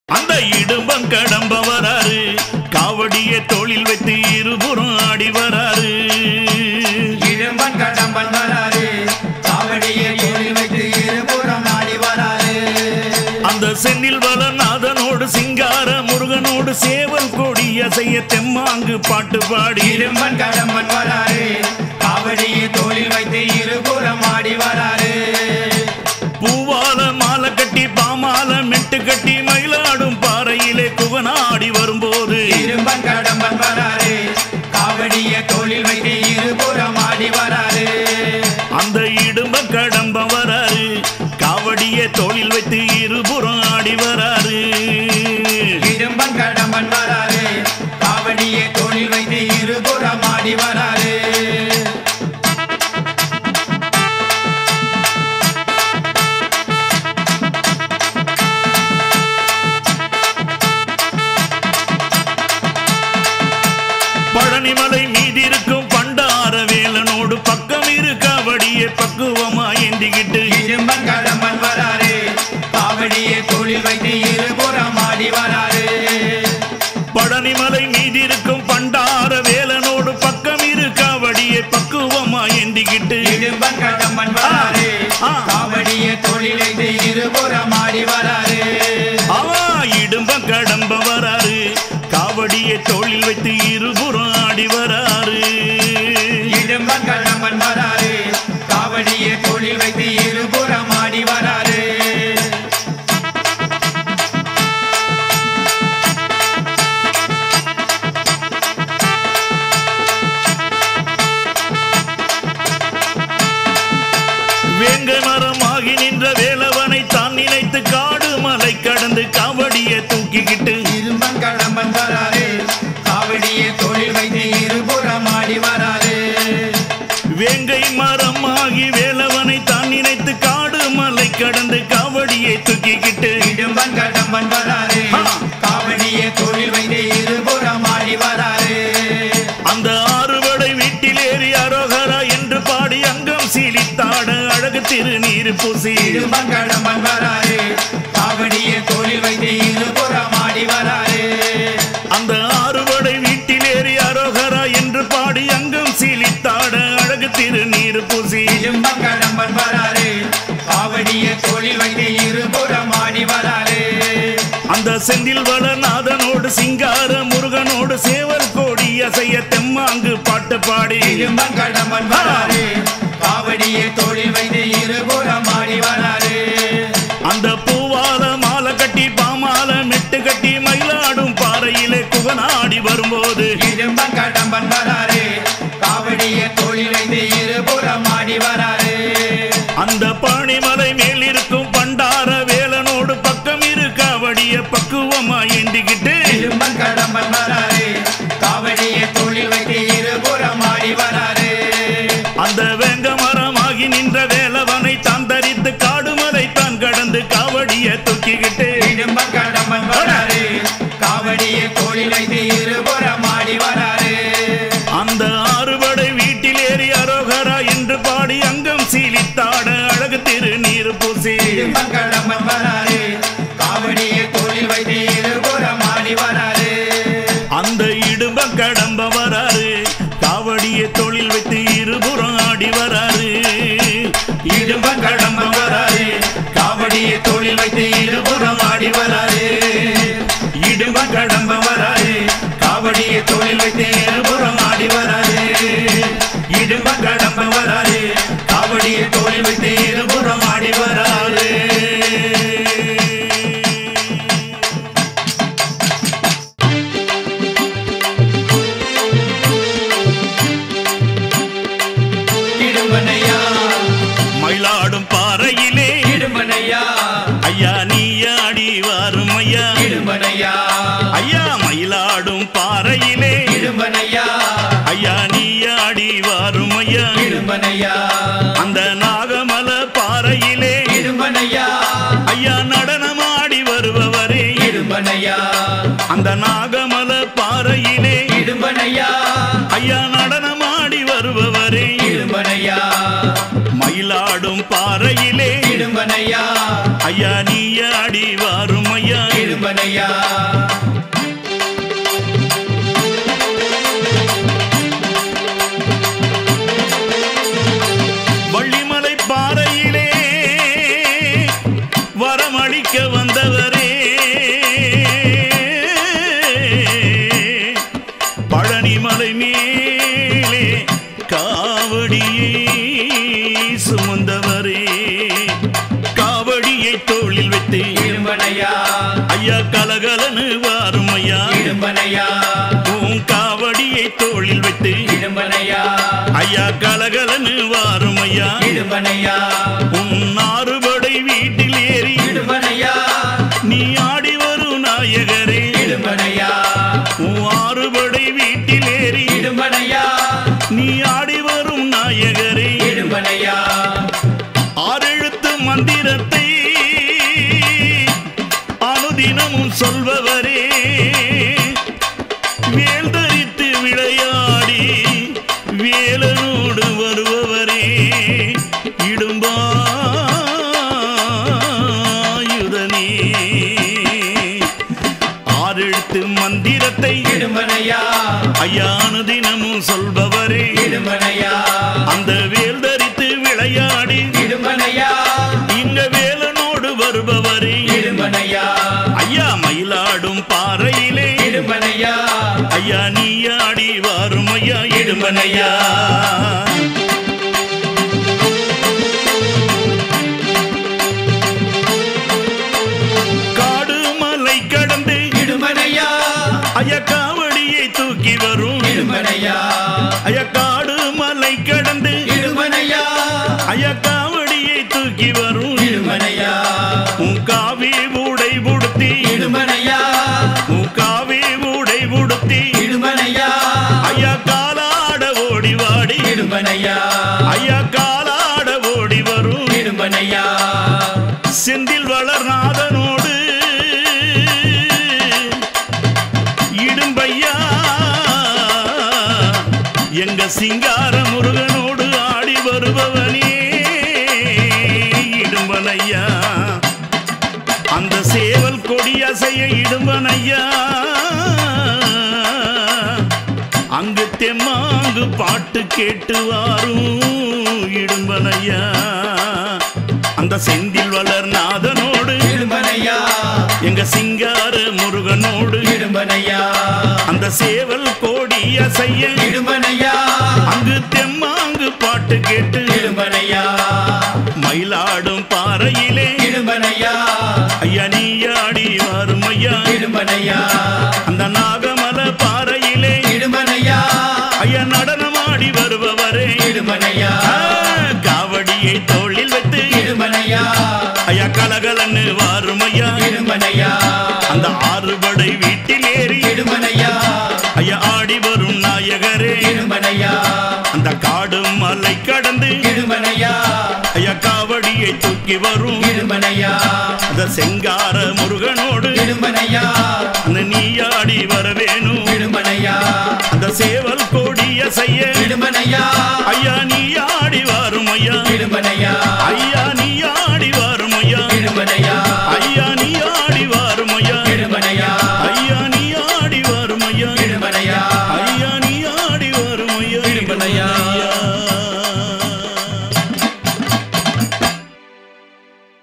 அந்த இடும்பம் கடம்ப வராரு காவடிய தோளில் வைத்து இருபுறம் ஆடி வராரு இடும்பன் கடம்பன் வராரு காவடியை தோளில் வைத்து இருபுறம் ஆடி வராரு அந்த சென்னில் வளநாதனோடு சிங்கார முருகனோடு சேவல் கொடி அசைய தெம்மாங்கு பாட்டு பாடி இடும்பன் கடம்பன் வராரு காவடியை தோளில் வைத்து இருபுறம் ஆடி வராரு பூவால மாலை கட்டி பாமால மெட்டு கட்டி மயிலாடும் பாறையிலே குகனாடி வரும்போது இரும்பன் கடம்பன் வராரு காவடியை தோளில் வைத்து இருபுறம் ஆடி வராரு அந்த இடும்ப கடம்ப வராரு காவடிய தோளில் வைத்து இருபுறம் ஆடி வராரு இடும்பன் கடம்பன் வராரு காவடியை தோளில் வைத்து இருபுறம் ஆடி வராரு பழனிமலை மீதிருக்கும் பண்டார வேலனோடு பக்கம் இரு காவடிய பக்குவமா ஏந்திக்கிட்டு இரும்பன் கடம்பன் வராரு காவடியை தோளில் வைத்து இருபுறம் ஆடி வராரு பழனிமலை மீதிருக்கும் பண்டார வேலனோடு பக்கம் இரு காவடிய பக்குவமா ஏந்திக்கிட்டு இடும்பன் கடம்பன் வராரு ஆ. காவடியை தோளில் வைத்து இருபுறம் ஆடி வராரு அவா இடும்ப கடம்ப வராரு காவடிய தோளில் வைத்து இருபுறம் ஆடி வராரு இடும்பன் கடம்பன் வராரு காவடியை தோளில் வைத்து இருபுறம் ஆடி வராரு வேங்க மரமாகி நின்ற வேலவனை தான் நினைத்து காடு மலை கடந்து காவடிய தூக்கிக்கிட்டு இரும்பன் கடம்பன் வராரு காவடியை தோளில் வைத்து இருபுறம் ஆடி வராரு வேங்கை மரமாகி வேலவனை தான் நினைத்து காடு மலை கடந்து காவடியை தூக்கிக்கிட்டு இடும்பன் கடம்பன் வராரு ஆ. காவடியை தோளில் வைத்து இருபுறம் ஆடி வராரு அந்த ஆறுவடை வீட்டில் ஏறி அரோகரா என்று பாடி அங்கம் சீலித்தாட அழகு திருநீர் பூசி இடும்பன் கடம்பன் வராரு காவடியை தோளில் வைத்து இருபுறம் ஆடி வராரு அந்த ஆறுவடை வீட்டில் ஏறி அரோகரா என்று பாடி அங்கம் சீலித்தாட அழகு திருநீர் பூசி இடும்பன் கடம்பன் வராரு காவடியை தோளில் வைத்து இருபுறம் ஆடி வராரு அந்த செந்தில் வளநாதனோடு சிங்கார முருகனோடு சேவல் கோடி அசைய தெம்மாங்கு பாட்டு பாடி இடும்பன் கடம்பன் வராரு காவடியை தோளில் வைத்து இருபுறம் ஆடி வராரு அந்த பூவால மாலை கட்டி பாமால மெட்டு கட்டி மயிலாடும் பாறையிலே குகனாடி வரும்போது இடும்பன் கடம்பன் வராரு காவடியை தோளில் வைத்து இருபுறம் ஆடி வராரு அந்த பழனிமலை மேல் இருக்கும் பண்டார வேலனோடு பக்கம் இரு காவடிய பக்குவமா ஏந்திக்கிட்டு இடும்பன் கடம்பன் வராரு காவடியை தோளில் வைத்து இருபுறம் ஆடி வராரு அந்த வேங்க மரமாகி நின்ற வேலவனை தான் தரித்து காடுமலை தான் கடந்து காவடிய தூக்கிக்கிட்டு இடும்பன் கடம்பன் வராரு காவடியை தோளில் வைத்து இருபுறம் ஆடி வராரு அந்த ஆறுபடை வீட்டில் ஏறி அரோகரா என்று பாடி அங்கம் சீலித்தாட அழகு திருநீர் பூசி இடும்பன் கடம்பன் வராரு காவடியை தோளில் வைத்து இருபுறம் ஆடி வராரு அந்த இடும்ப கடம்ப வராரு காவடிய தொழில் வைத்து இருபுறம் ஆடி வராரு இடும்ப கடம்ப வராரு காவடிய தொழில் வைத்து இருபுறம் ஆடி வராரு இடும்ப கடம்ப வராரு காவடிய தொழில் வைத்து இருபுறம் ஆடி வராரு இடும்ப கடம்ப வராரு காவடிய தொழில் வைத்து இருபுறம் ஆடி வராரு இடும்பனையா மயிலாடும் பாறையிலே இடும்பனையா ஐயா நீ ஆடி வாரும் ஐயா இடும்பனையா ஐயா மயிலாடும் பாறையிலே இடும்பனையா ஐயா நீ ஆடி வாரும் ஐயா இடும்பனையா அந்த நாகமல பாறையிலே இடும்பனையா ஐயா நடனமாடி வருபவரே இடும்பனையா அந்த நாகமல பாறையிலே இடும்பனையா ஐயா நடனமாடி வருபவரே இடும்பனையா மயிலாடும் பாறையிலே இடும்பனையா ஐயா நீ ஆடி வாரும் ஐயா இடும்பனையா வள்ளிமலை பாறையிலே வரமளிக்க வந்தவரே பழனிமலை மேலே காவடியை சுமந்தவரே காவடியை தோளில் வைத்து இடும்பனையா ஐயா கலகலனு வாரும் ஐயா இடும்பனையா உன் காவடியை தோளில் வைத்து இடும்பனையா ஐயா கலகலனு வாரும் ஐயா இடும்பனையா உன் ஆறுபடை வீட்டில் ஏறி இடும்பனையா நீ ஆடி வரும் நாயகரே இடும்பனையா உன் ஆறுபடை வீட்டில் ஏறி இடும்பனையா நீ ஆடி வரும் நாயகரே இடும்பனையா ஆறெழுத்து மந்திரத்தை அனுதினமும் சொல்பவரே வேல் தரித்து விளையாடி வேலனோடு வருபவரே இடும்பாயுதனே ஆறெழுத்து மந்திரத்தை இடும்பனையா ஐயா அனுதினமும் சொல்பவரே இடும்பனையா அந்த வேல் தரித்து விளையாடி இடும்பனையா இங்க வேலனோடு வருபவரே இடும்பனையா ஐயா மயிலாடும் பாறையிலே இடும்பனையா ஐயா நீ ஆடி வாரும் ஐயா இடும்பனையா காடு மலை கடந்து இடும்பனையா ஐயா காவடியை தூக்கி வரும் இடும்பனையா ஐயா காடு மலை கடந்து இடும்பனையா ஐயா காவடியை தூக்கி வரும் இடும்பனையா உன் காவி உடை உடுத்தி இடும்பனையா உன் காவி உடை உடுத்தி இடும்பனையா ஐயா காலாட ஓடி வாடி இடும்பனையா ஐயா காலாட ஓடி வரும் இடும்பனையா செந்தில் வளர்நாதனோடு இடும்பையா எங்க சிங்கார முருகனோடு ஆடி வருபவனே இடும்பனையா அந்த சேவல் கொடியசைய இடும்பனையா அங்கு தெம்மாங்கு பாட்டு கேட்டு வாரும் இடும்பனையா அந்த செந்தில் வளர் நாதனோடு இடும்பனையா எங்க சிங்கார முருகனோடு இடும்பனையா அந்த சேவல் கோடி அசைய இடும்பனையா அங்கு தெம்மாங்கு பாட்டு கேட்டு இடும்பனையா மயிலாடும் பாறையிலே இடும்பனையா ஐயா நீ ஆடி வரும் ஐயா இடும்பனையா அந்த நாகமல பாறையிலே இடும்பனையா ஐயா நடனமாடி வருபவரே இடும்பனையா ஆ, காவடியை தோளில் வைத்து இடும்பனையா ஐயா கலகலன்னு வாரும் ஐயா இடும்பனையா அந்த ஆறுபடை வீட்டில் ஏறி இடும்பனையா ஐயா ஆடி வரும் நாயகரே இடும்பனையா அந்த காடு மலை கடந்து இடும்பனையா ஐயா காவடியை தூக்கி வரும் இடும்பனையா அந்த செங்கார முருகனோடு இடும்பனையா அந்த நீ ஆடி வர வேணும் இடும்பனையா அந்த சேவல் கோடிய செய்ய இடும்பனையா ஐயா நீ ஆடி வரும் ஐயா இடும்பனையா